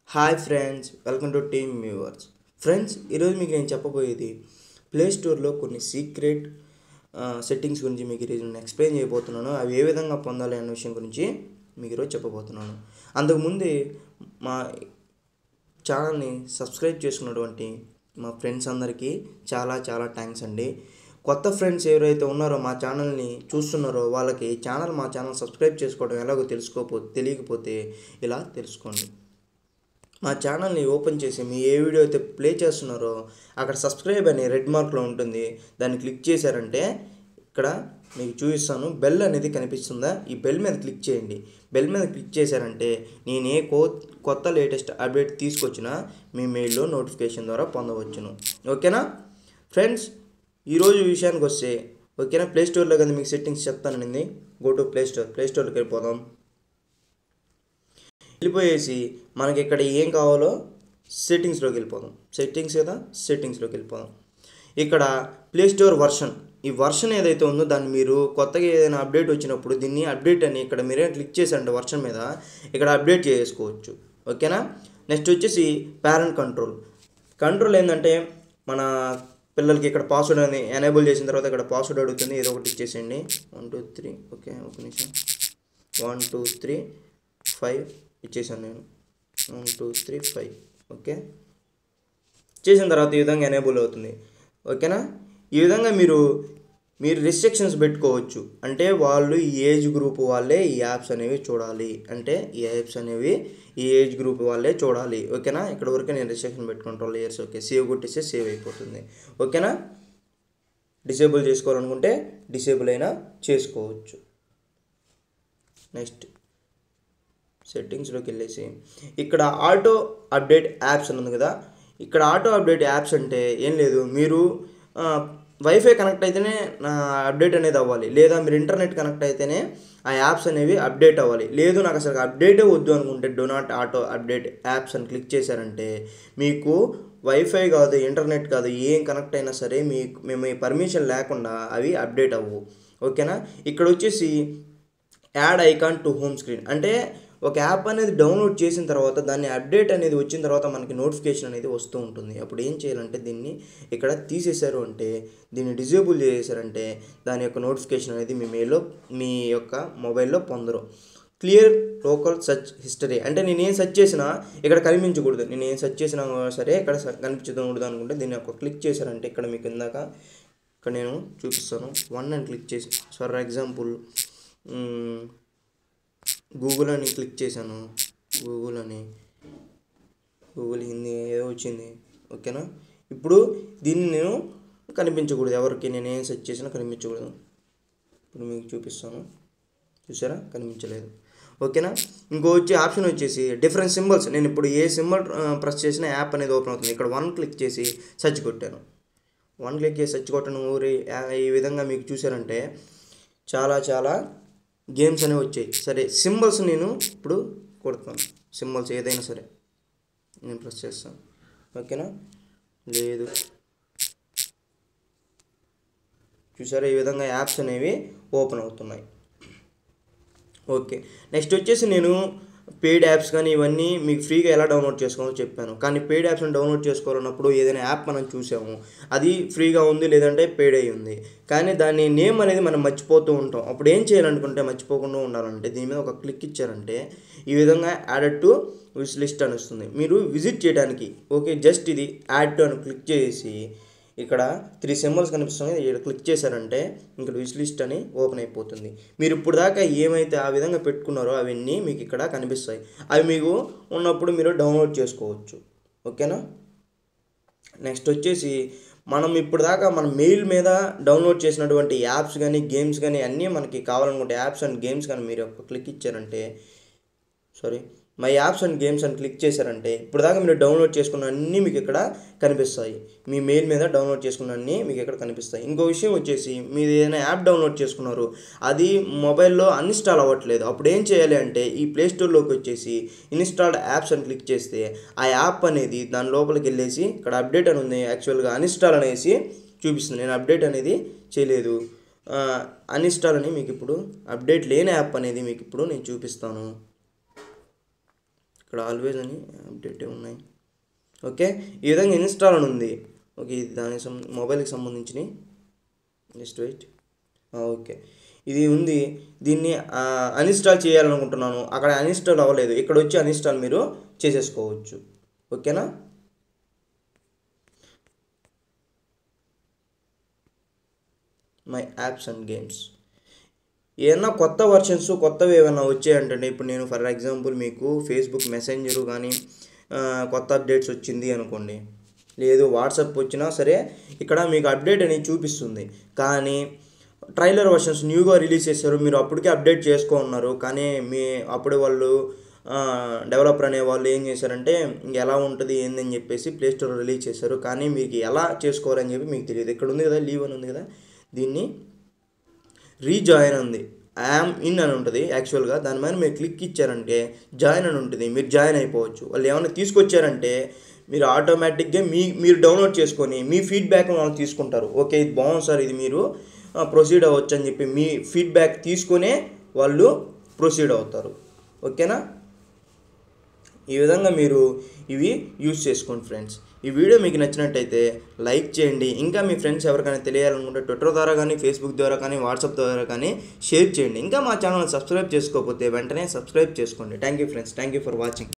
hi friends welcome to team viewers friends ఈరోజు మీకు నేను చెప్పబోయేది ప్లే స్టోర్లో కొన్ని సీక్రెట్ సెట్టింగ్స్ గురించి మీకు ఈరోజు నేను ఎక్స్ప్లెయిన్ చేయబోతున్నాను అవి ఏ విధంగా పొందాలి అన్న విషయం గురించి మీకు ఈరోజు చెప్పబోతున్నాను అంతకుముందే మా ఛానల్ని సబ్స్క్రైబ్ చేసుకున్నటువంటి మా ఫ్రెండ్స్ అందరికీ చాలా చాలా థ్యాంక్స్ అండి కొత్త ఫ్రెండ్స్ ఎవరైతే ఉన్నారో మా ఛానల్ని చూస్తున్నారో వాళ్ళకి ఛానల్ మా ఛానల్ సబ్స్క్రైబ్ చేసుకోవడం ఎలాగో తెలుసుకోపో తెలియకపోతే ఇలా తెలుసుకోండి మా ఛానల్ని ఓపెన్ చేసి మీ ఏ వీడియో అయితే ప్లే చేస్తున్నారో అక్కడ సబ్స్క్రైబ్ అనే రెడ్ మార్క్లో ఉంటుంది దాన్ని క్లిక్ చేశారంటే ఇక్కడ మీకు చూపిస్తాను బెల్ అనేది కనిపిస్తుందా ఈ బెల్ మీద క్లిక్ చేయండి బెల్ మీద క్లిక్ చేశారంటే నేను ఏ కో కొత్త లేటెస్ట్ అప్డేట్ తీసుకొచ్చినా మీ మెయిల్లో నోటిఫికేషన్ ద్వారా పొందవచ్చును ఓకేనా ఫ్రెండ్స్ ఈరోజు విషయానికి వస్తే ఓకేనా ప్లే స్టోర్లో కదా మీకు సెట్టింగ్స్ చెప్తానండి go to play store play స్టోర్కి వెళ్ళిపోదాం వెళ్ళిపోయేసి మనకి ఇక్కడ ఏం కావాలో సెట్టింగ్స్లోకి వెళ్ళిపోదాం సెట్టింగ్స్ కదా సెట్టింగ్స్లోకి వెళ్ళిపోదాం ఇక్కడ ప్లే స్టోర్ వర్షన్ ఈ వర్షన్ ఏదైతే ఉందో దాన్ని మీరు కొత్తగా ఏదైనా అప్డేట్ వచ్చినప్పుడు దీన్ని అప్డేట్ అని ఇక్కడ మీరే క్లిక్ చేశారంటే వర్షన్ మీద ఇక్కడ అప్డేట్ చేసుకోవచ్చు ఓకేనా నెక్స్ట్ వచ్చేసి పేరెంట్ కంట్రోల్ కంట్రోల్ ఏంటంటే మన పిల్లలకి ఇక్కడ పాస్వర్డ్ అనేది ఎనేబుల్ చేసిన తర్వాత ఇక్కడ పాస్వర్డ్ అడుగుతుంది ఏదో ఒకటి ఇచ్చేసేయండి వన్ టూ త్రీ ఓకే ఒక నిమిషం వన్ టూ త్రీ ఫైవ్ ఇచ్చేసాను నేను one two three five okay చేసిన తర్వాత ఈ విధంగా ఎనేబుల్ అవుతుంది ఓకేనా ఈ విధంగా మీరు మీరు రిస్ట్రిక్షన్స్ పెట్టుకోవచ్చు అంటే వాళ్ళు ఈ ఏజ్ గ్రూప్ వాళ్ళే ఈ యాప్స్ అనేవి చూడాలి అంటే ఈ యాప్స్ అనేవి ఈ ఏజ్ గ్రూప్ వాళ్ళే చూడాలి ఓకేనా ఇక్కడ వరకు నేను రిస్ట్రిక్షన్ పెట్టుకుంటాను ట్వెల్వ్ ఇయర్స్ ఓకే సేవ్ కొట్టేస్తే సేవ్ అయిపోతుంది ఓకేనా డిసేబుల్ చేసుకోవాలనుకుంటే డిసేబుల్ అయినా చేసుకోవచ్చు నెక్స్ట్ సెట్టింగ్స్లోకి వెళ్ళేసి ఇక్కడ ఆటో అప్డేట్ యాప్స్ అని ఉంది కదా ఇక్కడ ఆటో అప్డేట్ యాప్స్ అంటే ఏం లేదు మీరు వైఫై కనెక్ట్ అయితేనే నా అప్డేట్ అనేది అవ్వాలి లేదా మీరు ఇంటర్నెట్ కనెక్ట్ అయితేనే ఆ యాప్స్ అనేవి అప్డేట్ అవ్వాలి లేదు నాకు అసలు అప్డేటే వద్దు అనుకుంటే do not auto update apps అని క్లిక్ చేశారంటే మీకు వైఫై కాదు ఇంటర్నెట్ కాదు ఏం కనెక్ట్ అయినా సరే మీకు మేము పర్మిషన్ లేకుండా అవి అప్డేట్ అవ్వవు ఓకేనా ఇక్కడ వచ్చేసి add icon to home screen అంటే ఒక యాప్ అనేది డౌన్లోడ్ చేసిన తర్వాత దాన్ని అప్డేట్ అనేది వచ్చిన తర్వాత మనకి నోటిఫికేషన్ అనేది వస్తూ ఉంటుంది అప్పుడు ఏం చేయాలంటే దీన్ని ఇక్కడ తీసేశారు అంటే దీన్ని డిజేబుల్ చేసేసారంటే దాని యొక్క నోటిఫికేషన్ అనేది మీ మెయిల్లో మీ యొక్క మొబైల్లో పొందరు క్లియర్ లోకల్ సర్చ్ హిస్టరీ అంటే నేను ఏం సెర్చ్ చేసినా ఇక్కడ కనిపించకూడదు నేను ఏం సెర్చ్ చేసినా సరే ఇక్కడ కనిపించకూడదు అనుకుంటే దీన్ని ఒక క్లిక్ చేశారంటే ఇక్కడ మీకు ఇందాక ఇక్కడ నేను చూపిస్తాను వన్ అని క్లిక్ చేసి ఫర్ ఎగ్జాంపుల్ గూగుల్ అని క్లిక్ చేశాను గూగుల్ అని గూగుల్ హిందీ ఏదో వచ్చింది ఓకేనా ఇప్పుడు దీన్ని నేను కనిపించకూడదు ఎవరికి నేను ఏం సెర్చ్ చేసినా కనిపించకూడదు ఇప్పుడు మీకు చూపిస్తాను చూసారా కనిపించలేదు ఓకేనా ఇంకో వచ్చే ఆప్షన్ వచ్చేసి డిఫరెంట్ సింబల్స్ నేను ఇప్పుడు ఏ సింబల్ ప్రెస్ చేసినా యాప్ అనేది ఓపెన్ అవుతుంది ఇక్కడ వన్ క్లిక్ చేసి సెర్చ్ కొట్టాను వన్ క్లిక్ చేసి సెర్చ్ కొట్టను ఊరి ఈ విధంగా మీకు చూసారంటే చాలా చాలా గేమ్స్ అనేవి వచ్చాయి సరే సింబల్స్ నేను ఇప్పుడు కొడతాను సింబల్స్ ఏదైనా సరే నేను ప్రెస్ చేస్తాను ఓకేనా లేదు చూసారా ఈ విధంగా యాప్స్ అనేవి ఓపెన్ అవుతున్నాయి ఓకే నెక్స్ట్ వచ్చేసి నేను పెయిడ్ యాప్స్ కానీ ఇవన్నీ మీకు ఫ్రీగా ఎలా డౌన్లోడ్ చేసుకోవాలో చెప్పాను కానీ పెయిడ్ యాప్స్ని డౌన్లోడ్ చేసుకోవాలన్నప్పుడు ఏదైనా యాప్ మనం చూసాము అది ఫ్రీగా ఉంది లేదంటే పెయిడ్ అయి ఉంది కానీ దాని నేమ్ అనేది మనం మర్చిపోతూ ఉంటాం అప్పుడు ఏం చేయాలనుకుంటే మర్చిపోకుండా ఉండాలంటే దీని మీద ఒక క్లిక్ ఇచ్చారంటే ఈ విధంగా యాడెడ్ టు విష్ లిస్ట్ అని వస్తుంది మీరు విజిట్ చేయడానికి ఓకే జస్ట్ ఇది యాడ్ టు అని క్లిక్ చేసి ఇక్కడ త్రీ సింబల్స్ కనిపిస్తున్నాయి ఇక్కడ క్లిక్ చేశారంటే ఇక్కడ విష్ లిస్ట్ అని ఓపెన్ అయిపోతుంది మీరు ఇప్పుడు దాకా ఏమైతే ఆ విధంగా పెట్టుకున్నారో అవన్నీ మీకు ఇక్కడ కనిపిస్తాయి అవి మీకు ఉన్నప్పుడు మీరు డౌన్లోడ్ చేసుకోవచ్చు ఓకేనా నెక్స్ట్ వచ్చేసి మనం ఇప్పుడు దాకా మన మెయిల్ మీద డౌన్లోడ్ చేసినటువంటి యాప్స్ కానీ గేమ్స్ కానీ అన్నీ మనకి కావాలనుకుంటే యాప్స్ అండ్ గేమ్స్ కానీ మీరు ఒక క్లిక్ ఇచ్చారంటే sorry my apps and games అని క్లిక్ చేశారంటే ఇప్పుడు దాకా మీరు డౌన్లోడ్ చేసుకున్న అన్నీ మీకు ఇక్కడ కనిపిస్తాయి మీ మెయిల్ మీద డౌన్లోడ్ చేసుకున్న అన్నీ మీకు ఇక్కడ కనిపిస్తాయి ఇంకో విషయం వచ్చేసి మీరు ఏదైనా యాప్ డౌన్లోడ్ చేసుకున్నారు అది మొబైల్లో అన్ఇన్స్టాల్ అవ్వట్లేదు అప్పుడు ఏం చేయాలి అంటే ఈ ప్లే స్టోర్లోకి వచ్చేసి ఇన్స్టాల్డ్ యాప్స్ అని క్లిక్ చేస్తే ఆ యాప్ అనేది దాని లోపలికి వెళ్ళేసి ఇక్కడ అప్డేట్ అని ఉంది యాక్చువల్గా అన్ఇన్స్టాల్ అనేసి చూపిస్తుంది నేను అప్డేట్ అనేది చేయలేదు అన్ఇన్స్టాల్ అని మీకు ఇప్పుడు అప్డేట్ లేని యాప్ అనేది మీకు ఇప్పుడు నేను చూపిస్తాను ఇక్కడ ఆల్వేజ్ అని అప్డేట్ ఉన్నాయి ఓకే ఈ విధంగా ఇన్స్టాల్ అని ఉంది ఓకే ఇది దానికి సం మొబైల్కి సంబంధించినవి జస్ట్ వెయిట్ ఓకే ఇది ఉంది దీన్ని అన్ఇన్స్టాల్ చేయాలనుకుంటున్నాను అక్కడ అన్ఇన్స్టాల్ అవ్వలేదు ఇక్కడ వచ్చి అన్ఇన్స్టాల్ మీరు చేసేసుకోవచ్చు ఓకేనా మై యాప్స్ అండ్ గేమ్స్ ఏమన్నా కొత్త వర్షన్స్ కొత్తవి ఏమైనా వచ్చాయంటే ఇప్పుడు నేను ఫర్ ఎగ్జాంపుల్ మీకు ఫేస్బుక్ మెసెంజర్ కానీ ఆ, కొత్త అప్డేట్స్ వచ్చింది అనుకోండి లేదు వాట్సాప్ వచ్చినా సరే ఇక్కడ మీకు అప్డేట్ అనేది చూపిస్తుంది కానీ ట్రైలర్ వర్షన్స్ న్యూగా రిలీజ్ చేశారు మీరు అప్పటికే అప్డేట్ చేసుకో ఉన్నారు కానీ మీ అప్పుడే వాళ్ళు డెవలపర్ అనే వాళ్ళు ఏం చేశారంటే ఇంక ఎలా ఉంటుంది ఏందని చెప్పేసి ప్లే స్టోర్ రిలీజ్ చేశారు కానీ మీకు ఎలా చేసుకోవాలని చెప్పి మీకు తెలియదు ఇక్కడ ఉంది కదా లీవ్ అని ఉంది కదా దీన్ని రీజాయిన్ ఉంది యామ్ ఇన్ అని ఉంటుంది యాక్చువల్గా దాని మీద మీరు క్లిక్ ఇచ్చారంటే జాయిన్ అని ఉంటుంది మీరు జాయిన్ అయిపోవచ్చు వాళ్ళు ఏమైనా తీసుకొచ్చారంటే మీరు ఆటోమేటిక్గా మీ మీరు డౌన్లోడ్ చేసుకొని మీ ఫీడ్బ్యాక్ వాళ్ళు తీసుకుంటారు ఓకే ఇది బాగుంది సార్ ఇది మీరు ప్రొసీడ్ అవ్వచ్చు అని చెప్పి మీ ఫీడ్బ్యాక్ తీసుకొనే వాళ్ళు ప్రొసీడ్ అవుతారు ఓకేనా ఈ విధంగా మీరు ఇవి యూజ్ చేసుకోండి ఫ్రెండ్స్ ఈ వీడియో మీకు నచ్చినట్టయితే లైక్ చేయండి ఇంకా మీ ఫ్రెండ్స్ ఎవరికైనా తెలియాలనుకుంటే ట్విట్టర్ ద్వారా కానీ ఫేస్బుక్ ద్వారా కానీ వాట్సాప్ ద్వారా కానీ షేర్ చేయండి ఇంకా మా ఛానల్ సబ్స్క్రైబ్ చేసుకోకపోతే వెంటనే సబ్స్క్రైబ్ చేసుకోండి thank you friends thank you for watching